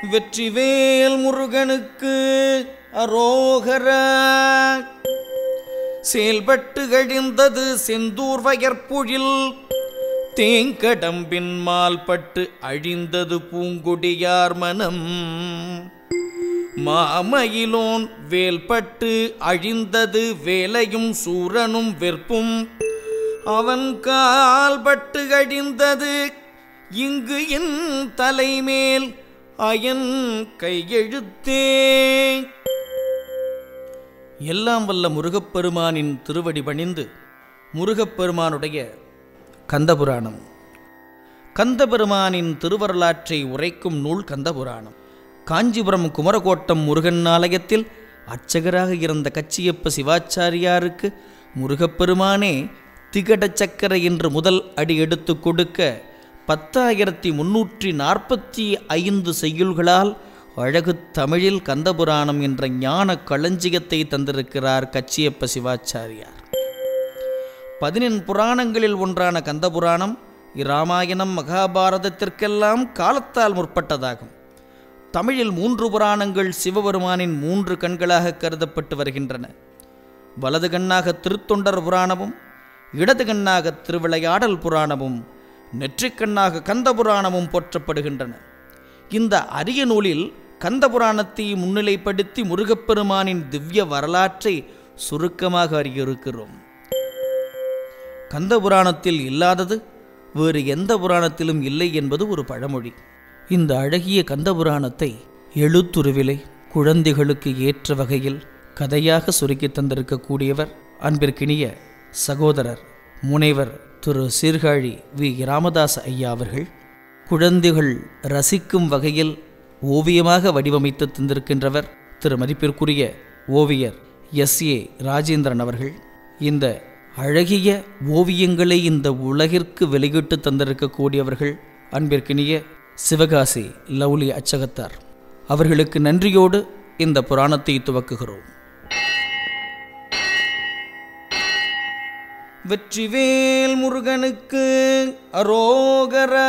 வெற்றிவேல் முருகனுக்கு அரோகரா செயல்பட்டு கழிந்தது செந்தூர் வயற்பொழில் தேங்கடம்பின் மால்பட்டு அழிந்தது பூங்குடியார் மனம் மாமயிலோன் வேல்பட்டு அழிந்தது வேலையும் சூரனும் வெற்பும் அவன் கால்பட்டு அழிந்தது இங்கு என் தலைமேல் அயன் கையெழுத்தே எல்லாம் வல்ல முருகப்பெருமானின் திருவடி பணிந்து முருகப்பெருமானுடைய கந்தபுராணம் கந்தபெருமானின் திருவரலாற்றை உரைக்கும் நூல் கந்தபுராணம் காஞ்சிபுரம் குமரகோட்டம் முருகன் ஆலயத்தில் அர்ச்சகராக இருந்த கச்சியப்ப சிவாச்சாரியாருக்கு முருகப்பெருமானே திகட சக்கர என்று முதல் அடி எடுத்து கொடுக்க பத்தாயிரத்தி முன்னூற்றி நாற்பத்தி ஐந்து செய்யுள்களால் அழகு தமிழில் கந்தபுராணம் என்ற ஞான களஞ்சியத்தை தந்திருக்கிறார் கச்சியப்ப சிவாச்சாரியார் பதினெண் புராணங்களில் ஒன்றான கந்தபுராணம் இராமாயணம் மகாபாரதத்திற்கெல்லாம் காலத்தால் முற்பட்டதாகும் தமிழில் மூன்று புராணங்கள் சிவபெருமானின் மூன்று கண்களாக கருதப்பட்டு வருகின்றன வலது கண்ணாக திருத்தொண்டர் புராணமும் இடது கண்ணாக திருவிளையாடல் புராணமும் நெற்றிக்கண்ணாக கந்தபுராணமும் போற்றப்படுகின்றன இந்த அரிய நூலில் கந்தபுராணத்தை முன்னிலைப்படுத்தி முருகப்பெருமானின் திவ்ய வரலாற்றை சுருக்கமாக அறியிருக்கிறோம் கந்தபுராணத்தில் இல்லாதது வேறு எந்த புராணத்திலும் இல்லை என்பது ஒரு பழமொழி இந்த அழகிய கந்தபுராணத்தை எழுத்துருவிலை குழந்தைகளுக்கு ஏற்ற வகையில் கதையாக சுருக்கி தந்திருக்கக்கூடியவர் அன்பிற்கினிய சகோதரர் முனைவர் திரு சீர்காழி வி ராமதாஸ் ஐயா அவர்கள் குழந்தைகள் ரசிக்கும் வகையில் ஓவியமாக வடிவமைத்து தந்திருக்கின்றவர் திரு மதிப்பிற்குரிய ஓவியர் எஸ் ஏ ராஜேந்திரன் அவர்கள் இந்த அழகிய ஓவியங்களை இந்த உலகிற்கு வெளியிட்டு தந்திருக்கக்கூடியவர்கள் அன்பிற்கினிய சிவகாசி லவ்லி அச்சகத்தார் அவர்களுக்கு நன்றியோடு இந்த புராணத்தை துவக்குகிறோம் வெற்றிவேல் முருகனுக்கு அரோகரா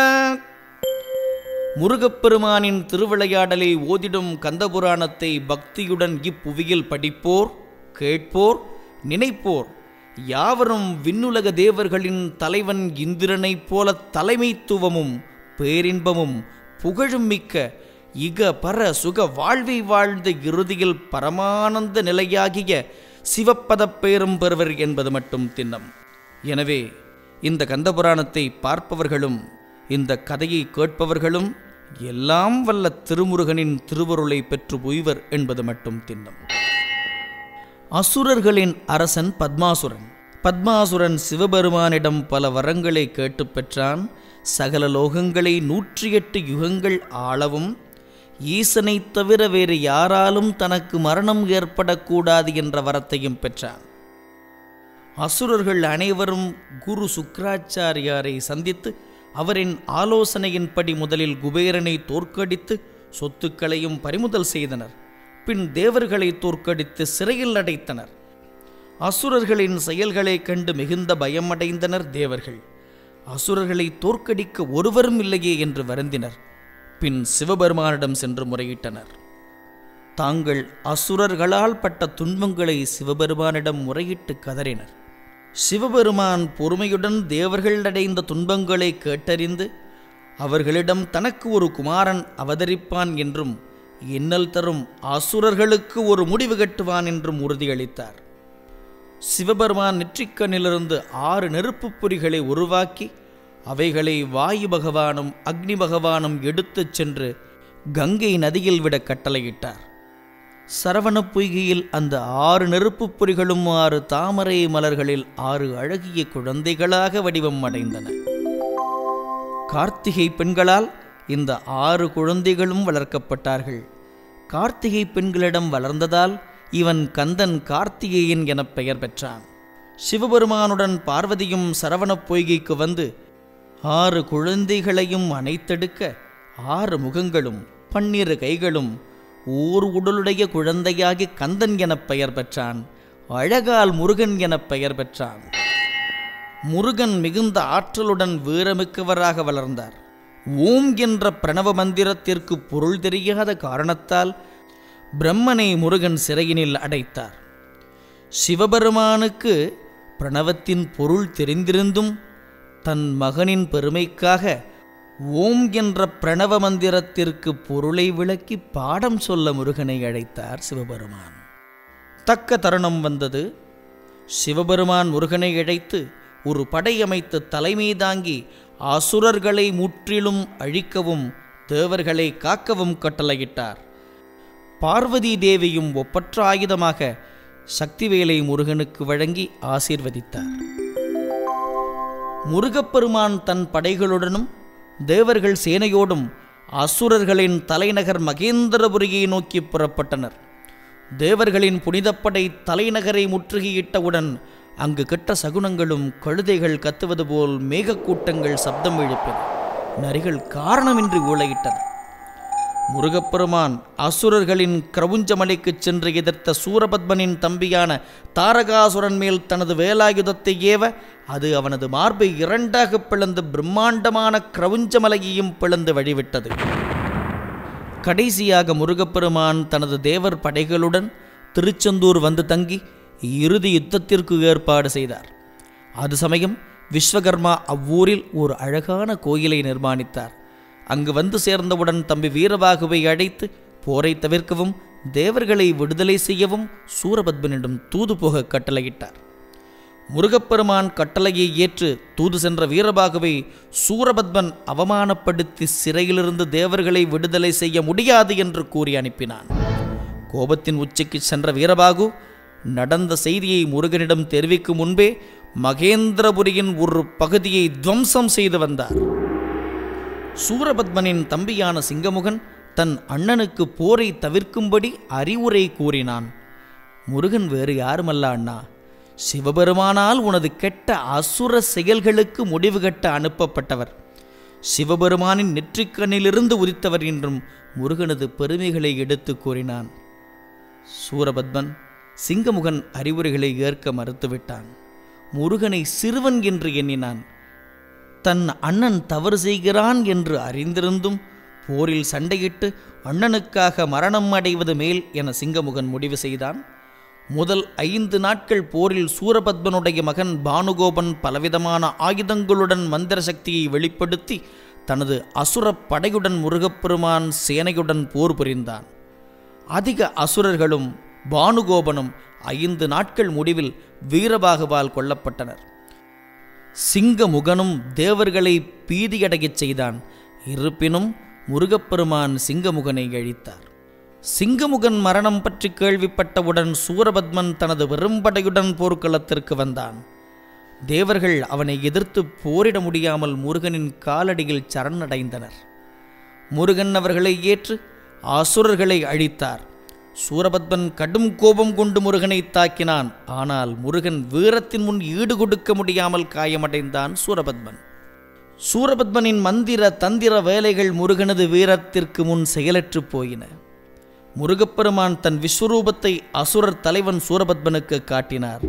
முருகப்பெருமானின் திருவிளையாடலை ஓதிடும் கந்தபுராணத்தை பக்தியுடன் இப்புவியில் படிப்போர் கேட்போர் நினைப்போர் யாவரும் விண்ணுலக தேவர்களின் தலைவன் இந்திரனைப் போல தலைமைத்துவமும் பேரின்பமும் புகழும் மிக்க இக பர சுக வாழ்வை வாழ்ந்த இறுதியில் பரமானந்த நிலையாகிய சிவப்பதப் பேரும் பெறுவர் என்பது மட்டும் திண்ணம் எனவே இந்த கந்தபுராணத்தை பார்ப்பவர்களும் இந்த கதையை கேட்பவர்களும் எல்லாம் வல்ல திருமுருகனின் திருவருளை பெற்று உய்வர் என்பது மட்டும் திண்ணம் அசுரர்களின் அரசன் பத்மாசுரன் பத்மாசுரன் சிவபெருமானிடம் பல வரங்களை கேட்டுப் பெற்றான் சகல லோகங்களை நூற்றி எட்டு யுகங்கள் ஆளவும் ஈசனைத் தவிர வேறு யாராலும் தனக்கு மரணம் ஏற்படக்கூடாது என்ற வரத்தையும் பெற்றான் அசுரர்கள் அனைவரும் குரு சுக்கராச்சாரியாரை சந்தித்து அவரின் ஆலோசனையின்படி முதலில் குபேரனை தோற்கடித்து சொத்துக்களையும் பறிமுதல் செய்தனர் பின் தேவர்களை தோற்கடித்து சிறையில் அடைத்தனர் அசுரர்களின் செயல்களைக் கண்டு மிகுந்த பயமடைந்தனர் தேவர்கள் அசுரர்களை தோற்கடிக்க ஒருவரும் இல்லையே என்று வருந்தினர் பின் சிவபெருமானிடம் சென்று முறையிட்டனர் தாங்கள் அசுரர்களால் பட்ட துன்பங்களை சிவபெருமானிடம் முறையிட்டு கதறினர் சிவபெருமான் பொறுமையுடன் தேவர்கள் அடைந்த துன்பங்களை கேட்டறிந்து அவர்களிடம் தனக்கு ஒரு குமாரன் அவதரிப்பான் என்றும் இன்னல் தரும் அசுரர்களுக்கு ஒரு முடிவு கட்டுவான் என்றும் உறுதியளித்தார் சிவபெருமான் நெற்றிக்கண்ணிலிருந்து ஆறு நெருப்புப் பொறிகளை உருவாக்கி அவைகளை வாயு பகவானும் அக்னி பகவானும் எடுத்துச் சென்று கங்கை நதியில் விட கட்டளையிட்டார் சரவண பொய்கையில் அந்த ஆறு நெருப்புப் பொறிகளும் ஆறு தாமரை மலர்களில் ஆறு அழகிய குழந்தைகளாக வடிவம் அடைந்தன கார்த்திகை பெண்களால் இந்த ஆறு குழந்தைகளும் வளர்க்கப்பட்டார்கள் கார்த்திகை பெண்களிடம் வளர்ந்ததால் இவன் கந்தன் கார்த்திகேயன் எனப் பெயர் பெற்றான் சிவபெருமானுடன் பார்வதியும் சரவணப் பொய்கைக்கு வந்து ஆறு குழந்தைகளையும் அணைத்தெடுக்க ஆறு முகங்களும் பன்னிரு கைகளும் ஓர் உடலுடைய குழந்தையாகி கந்தன் எனப் பெயர் பெற்றான் அழகால் முருகன் எனப் பெயர் பெற்றான் முருகன் மிகுந்த ஆற்றலுடன் வீரமிக்கவராக வளர்ந்தார் ஓம் என்ற பிரணவ மந்திரத்திற்கு பொருள் தெரியாத காரணத்தால் பிரம்மனை முருகன் சிறையினில் அடைத்தார் சிவபெருமானுக்கு பிரணவத்தின் பொருள் தெரிந்திருந்தும் தன் மகனின் பெருமைக்காக ஓம் என்ற பிரணவ மந்திரத்திற்கு பொருளை விளக்கி பாடம் சொல்ல முருகனை அழைத்தார் சிவபெருமான் தக்க தருணம் வந்தது சிவபெருமான் முருகனை அழைத்து ஒரு படையமைத்து தலைமை தாங்கி அசுரர்களை முற்றிலும் அழிக்கவும் தேவர்களை காக்கவும் கட்டளையிட்டார் பார்வதி தேவியும் ஒப்பற்ற ஆயுதமாக சக்திவேலை முருகனுக்கு வழங்கி ஆசீர்வதித்தார் முருகப்பெருமான் தன் படைகளுடனும் தேவர்கள் சேனையோடும் அசுரர்களின் தலைநகர் மகேந்திரபுரியை நோக்கி புறப்பட்டனர் தேவர்களின் புனிதப்படை தலைநகரை முற்றுகையிட்டவுடன் அங்கு கெட்ட சகுனங்களும் கழுதைகள் கத்துவது போல் மேகக்கூட்டங்கள் சப்தம் எழுப்பின நரிகள் காரணமின்றி ஊழையிட்டன முருகப்பெருமான் அசுரர்களின் கிரவுஞ்சமலைக்குச் சென்று எதிர்த்த சூரபத்மனின் தம்பியான தாரகாசுரன் மேல் தனது வேலாயுதத்தை ஏவ அது அவனது மார்பை இரண்டாக பிளந்து பிரம்மாண்டமான கிரவுஞ்சமலையையும் பிளந்து வழிவிட்டது கடைசியாக முருகப்பெருமான் தனது தேவர் படைகளுடன் திருச்செந்தூர் வந்து தங்கி இறுதி யுத்தத்திற்கு ஏற்பாடு செய்தார் அது சமயம் விஸ்வகர்மா அவ்வூரில் ஒரு அழகான கோயிலை நிர்மாணித்தார் அங்கு வந்து சேர்ந்தவுடன் தம்பி வீரபாகுவை அழைத்து போரை தவிர்க்கவும் தேவர்களை விடுதலை செய்யவும் சூரபத்மனிடம் தூது போக கட்டளையிட்டார் முருகப்பெருமான் கட்டளையை ஏற்று தூது சென்ற வீரபாகுவை சூரபத்மன் அவமானப்படுத்தி சிறையிலிருந்து தேவர்களை விடுதலை செய்ய முடியாது என்று கூறி அனுப்பினான் கோபத்தின் உச்சிக்கு சென்ற வீரபாகு நடந்த செய்தியை முருகனிடம் தெரிவிக்கும் முன்பே மகேந்திரபுரியின் ஒரு பகுதியை துவம்சம் செய்து வந்தார் சூரபத்மனின் தம்பியான சிங்கமுகன் தன் அண்ணனுக்கு போரை தவிர்க்கும்படி அறிவுரை கூறினான் முருகன் வேறு யாருமல்ல அண்ணா சிவபெருமானால் உனது கெட்ட அசுர செயல்களுக்கு முடிவு கட்ட அனுப்பப்பட்டவர் சிவபெருமானின் நெற்றிக்கண்ணிலிருந்து உதித்தவர் என்றும் முருகனது பெருமைகளை எடுத்து கூறினான் சூரபத்மன் சிங்கமுகன் அறிவுரைகளை ஏற்க மறுத்துவிட்டான் முருகனை சிறுவன் என்று எண்ணினான் தன் அண்ணன் தவறு செய்கிறான் என்று அறிந்திருந்தும் போரில் சண்டையிட்டு அண்ணனுக்காக மரணம் அடைவது மேல் என சிங்கமுகன் முடிவு செய்தான் முதல் ஐந்து நாட்கள் போரில் சூரபத்மனுடைய மகன் பானுகோபன் பலவிதமான ஆயுதங்களுடன் மந்திர சக்தியை வெளிப்படுத்தி தனது அசுரப் படையுடன் முருகப்பெருமான் சேனையுடன் போர் புரிந்தான் அதிக அசுரர்களும் பானுகோபனும் ஐந்து நாட்கள் முடிவில் வீரபாகுவால் கொல்லப்பட்டனர் சிங்கமுகனும் தேவர்களை பீதியடையச் செய்தான் இருப்பினும் முருகப்பெருமான் சிங்கமுகனை அழித்தார் சிங்கமுகன் மரணம் பற்றி கேள்விப்பட்டவுடன் சூரபத்மன் தனது வெறும்படையுடன் போர்க்களத்திற்கு வந்தான் தேவர்கள் அவனை எதிர்த்து போரிட முடியாமல் முருகனின் காலடியில் சரணடைந்தனர் முருகன் அவர்களை ஏற்று அசுரர்களை அழித்தார் சூரபத்மன் கடும் கோபம் கொண்டு முருகனை தாக்கினான் ஆனால் முருகன் வீரத்தின் முன் ஈடு கொடுக்க முடியாமல் காயமடைந்தான் சூரபத்மன் சூரபத்மனின் மந்திர தந்திர வேலைகள் முருகனது வீரத்திற்கு முன் செயலற்றுப் போயின முருகப்பெருமான் தன் விஸ்வரூபத்தை அசுரர் தலைவன் சூரபத்மனுக்கு காட்டினார்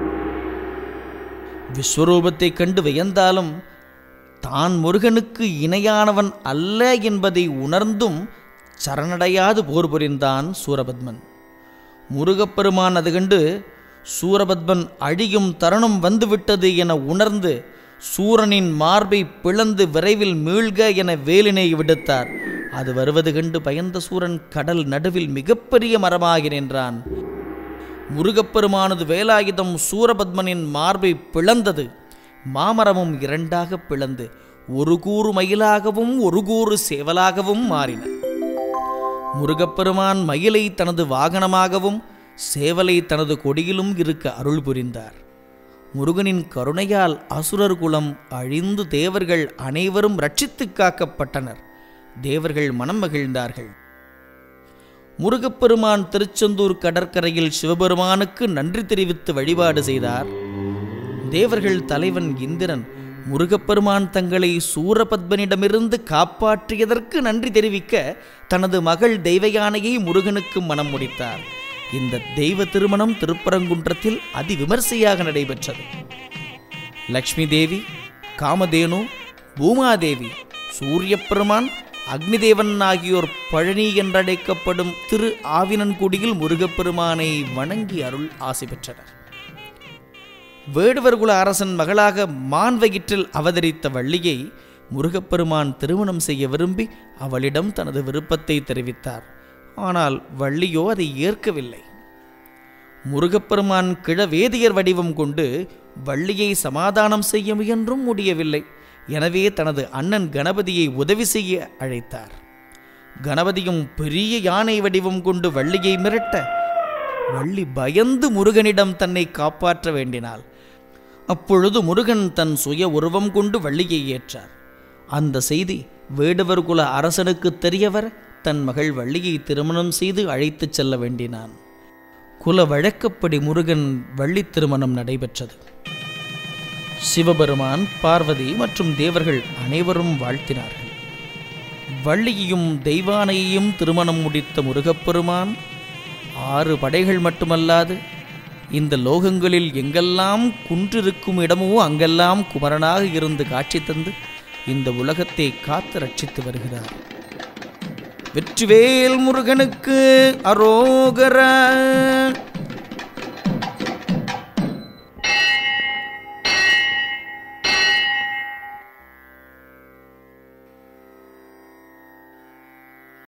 விஸ்வரூபத்தை கண்டு வியந்தாலும் தான் முருகனுக்கு இணையானவன் அல்ல என்பதை உணர்ந்தும் சரணடையாது போர் புரிந்தான் சூரபத்மன் முருகப்பெருமான் அது கண்டு சூரபத்மன் அழியும் தருணம் வந்துவிட்டது என உணர்ந்து சூரனின் மார்பை பிளந்து விரைவில் மீள்க என வேலினை விடுத்தார் அது வருவது கண்டு பயந்த சூரன் கடல் நடுவில் மிகப்பெரிய மரமாகி நின்றான் முருகப்பெருமானது வேலாயுதம் சூரபத்மனின் மார்பை பிளந்தது மாமரமும் இரண்டாக பிளந்து ஒரு கூறு மயிலாகவும் ஒரு கூறு சேவலாகவும் மாறின முருகப்பெருமான் மயிலை தனது வாகனமாகவும் சேவலை தனது கொடியிலும் இருக்க அருள் புரிந்தார் முருகனின் கருணையால் அசுரர் குலம் அழிந்து தேவர்கள் அனைவரும் ரட்சித்து காக்கப்பட்டனர் தேவர்கள் மனம் மகிழ்ந்தார்கள் முருகப்பெருமான் திருச்செந்தூர் கடற்கரையில் சிவபெருமானுக்கு நன்றி தெரிவித்து வழிபாடு செய்தார் தேவர்கள் தலைவன் இந்திரன் முருகப்பெருமான் தங்களை சூரபத்மனிடமிருந்து காப்பாற்றியதற்கு நன்றி தெரிவிக்க தனது மகள் தெய்வயானையை முருகனுக்கு மனம் முடித்தார் இந்த தெய்வ திருமணம் திருப்பரங்குன்றத்தில் அதிவிமர்சையாக நடைபெற்றது லக்ஷ்மி தேவி காமதேனு பூமாதேவி சூரிய பெருமான் அக்னிதேவன் ஆகியோர் பழனி என்றழைக்கப்படும் திரு ஆவினன்குடியில் முருகப்பெருமானை வணங்கி அருள் ஆசி பெற்றனர் வேடுவர்குல அரசன் மகளாக மான் வயிற்றில் அவதரித்த வள்ளியை முருகப்பெருமான் திருமணம் செய்ய விரும்பி அவளிடம் தனது விருப்பத்தை தெரிவித்தார் ஆனால் வள்ளியோ அதை ஏற்கவில்லை முருகப்பெருமான் கிழவேதியர் வடிவம் கொண்டு வள்ளியை சமாதானம் செய்ய முயன்றும் முடியவில்லை எனவே தனது அண்ணன் கணபதியை உதவி செய்ய அழைத்தார் கணபதியும் பெரிய யானை வடிவம் கொண்டு வள்ளியை மிரட்ட வள்ளி பயந்து முருகனிடம் தன்னை காப்பாற்ற வேண்டினாள் அப்பொழுது முருகன் தன் சுய உருவம் கொண்டு வள்ளியை ஏற்றார் அந்த செய்தி வேடுவர் குல அரசனுக்கு தெரியவர தன் மகள் வள்ளியை திருமணம் செய்து அழைத்துச் செல்ல வேண்டினான் குல வழக்கப்படி முருகன் வள்ளி திருமணம் நடைபெற்றது சிவபெருமான் பார்வதி மற்றும் தேவர்கள் அனைவரும் வாழ்த்தினார்கள் வள்ளியையும் தெய்வானையையும் திருமணம் முடித்த முருகப்பெருமான் ஆறு படைகள் மட்டுமல்லாது இந்த லோகங்களில் எங்கெல்லாம் குன்றிருக்கும் இடமோ அங்கெல்லாம் குமரனாக இருந்து காட்சி தந்து இந்த உலகத்தை காத்து ரட்சித்து வருகிறார் வெற்றிவேல் முருகனுக்கு அரோகர